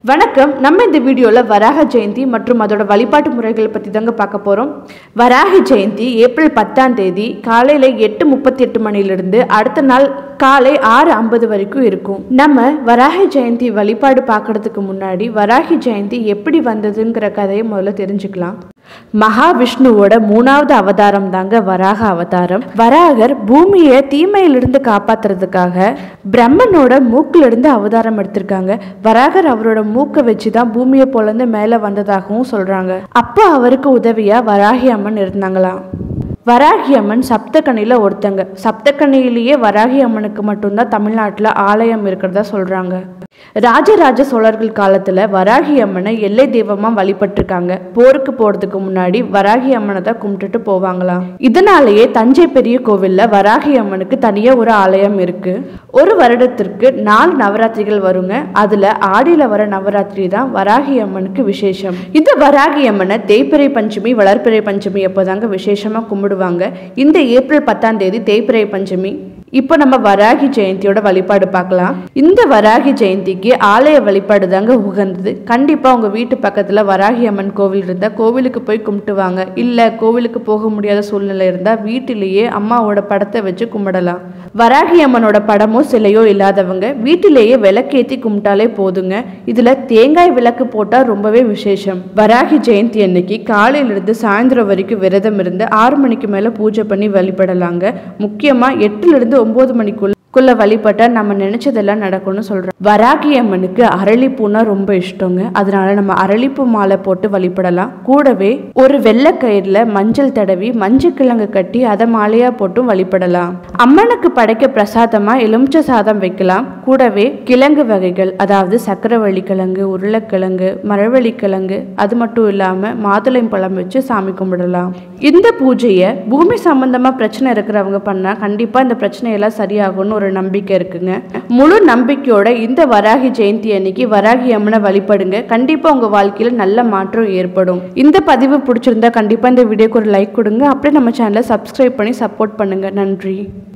வணக்கம் நம்ம இந்த வீடியோவில் வராக ஜெயந்தி மற்றும் அதோட வழிபாட்டு முறைகளை பற்றி தாங்க பார்க்க போகிறோம் வராக ஜெயந்தி ஏப்ரல் பத்தாம் தேதி காலையில் எட்டு முப்பத்தி எட்டு மணிலிருந்து அடுத்த நாள் காலை ஆறு ஐம்பது வரைக்கும் இருக்கும் நம்ம வராகி ஜெயந்தி வழிபாடு பார்க்கறதுக்கு முன்னாடி வராகி ஜெயந்தி எப்படி வந்ததுங்கிற கதையை முதல்ல தெரிஞ்சுக்கலாம் மகாவிஷ்ணுவோட மூணாவது அவதாரம் தாங்க வராக அவதாரம் வராகர் பூமியை தீமையிலிருந்து காப்பாத்துறதுக்காக பிரம்மனோட மூக்குல இருந்து அவதாரம் எடுத்திருக்காங்க வராகர் அவரோட மூக்கை வச்சு தான் பூமியை பொழந்து மேலே வந்ததாகவும் சொல்றாங்க அப்போ அவருக்கு உதவியா வராகி அம்மன் இருந்தாங்களாம் வராகி அம்மன் சப்தகனியில் ஒருத்தங்க சப்தகனியிலேயே வராகி அம்மனுக்கு மட்டும்தான் தமிழ்நாட்டில் ஆலயம் இருக்கிறதா சொல்கிறாங்க ராஜராஜ சோழர்கள் காலத்தில் வராகி அம்மனை எல்லை தெய்வமாக வழிபட்டிருக்காங்க போருக்கு போகிறதுக்கு முன்னாடி வராகி அம்மனை தான் கும்பிட்டுட்டு போவாங்களாம் இதனாலேயே தஞ்சை பெரிய கோவிலில் வராகி அம்மனுக்கு தனியாக ஒரு ஆலயம் இருக்குது ஒரு வருடத்திற்கு நாலு நவராத்திரிகள் வருங்க அதில் ஆடியில் வர நவராத்திரி தான் வராகி அம்மனுக்கு விசேஷம் இந்த வராகி அம்மனை தேய்பிறை பஞ்சமி வளர்பிறை பஞ்சமி அப்போதாங்க விசேஷமாக கும்பிடுவாங்க இந்த ஏப்ரல் பத்தாம் தேதி தேய்பிறை பஞ்சமி இப்போ நம்ம வராகி ஜெயந்தியோட வழிபாடு பார்க்கலாம் இந்த வராகி ஜெயந்திக்கு ஆலய வழிபாடு தாங்க உகந்தது கண்டிப்பாக உங்கள் வீட்டு பக்கத்தில் வராகி அம்மன் கோவில் இருந்தால் கோவிலுக்கு போய் கும்பிட்டுவாங்க இல்லை கோவிலுக்கு போக முடியாத சூழ்நிலை இருந்தால் வீட்டிலேயே அம்மாவோட படத்தை வச்சு கும்பிடலாம் வராகி அம்மனோட படமோ சிலையோ இல்லாதவங்க வீட்டிலேயே விளக்கேற்றி கும்பிட்டாலே போதுங்க இதில் தேங்காய் விளக்கு போட்டால் ரொம்பவே விசேஷம் வராகி ஜெயந்தி அன்னைக்கு காலையிலிருந்து சாயந்தரம் வரைக்கும் விரதம் இருந்து ஆறு மணிக்கு மேலே பூஜை பண்ணி வழிபடலாங்க முக்கியமாக எட்டுலேருந்து ஒம்பது மணிக்குள்ள குள்ள வழிபட்டா நம்ம நினைச்சதெல்லாம் நடக்கும்னு சொல்றோம் வராகி அம்மனுக்கு அரளிப்பூனா ரொம்ப இஷ்டங்க அதனால நம்ம அரளிப்பூ மாலை போட்டு வழிபடலாம் கூடவே ஒரு வெள்ளை கயிறுல மஞ்சள் தடவி மஞ்சள் கிழங்கு கட்டி அதை மாலையா போட்டும் வழிபடலாம் அம்மனுக்கு படைக்க பிரசாதமா எலுமிச்சை சாதம் வைக்கலாம் கூடவே கிழங்கு வகைகள் அதாவது சக்கரவள்ளி கிழங்கு உருளைக்கிழங்கு மரவள்ளி கிழங்கு அது மட்டும் இல்லாம மாதுளை பழம் வச்சு சாமி கும்பிடலாம் இந்த பூஜையை பூமி சம்பந்தமா பிரச்சனை இருக்கிறவங்க பண்ணா கண்டிப்பா இந்த பிரச்சனையெல்லாம் சரியாகும்னு ஒரு நம்பிக்கை இருக்குங்க முழு நம்பிக்கையோட இந்த வராகி ஜெயந்தி அன்னைக்கு வராகி அம்மனை வழிபடுங்க கண்டிப்பா உங்க வாழ்க்கையில நல்ல மாற்றம் ஏற்படும் இந்த பதிவு பிடிச்சிருந்தா கண்டிப்பா இந்த வீடியோக்கு ஒரு லைக் கொடுங்க அப்படியே நம்ம சேனலை சப்ஸ்கிரைப் பண்ணி சப்போர்ட் பண்ணுங்க நன்றி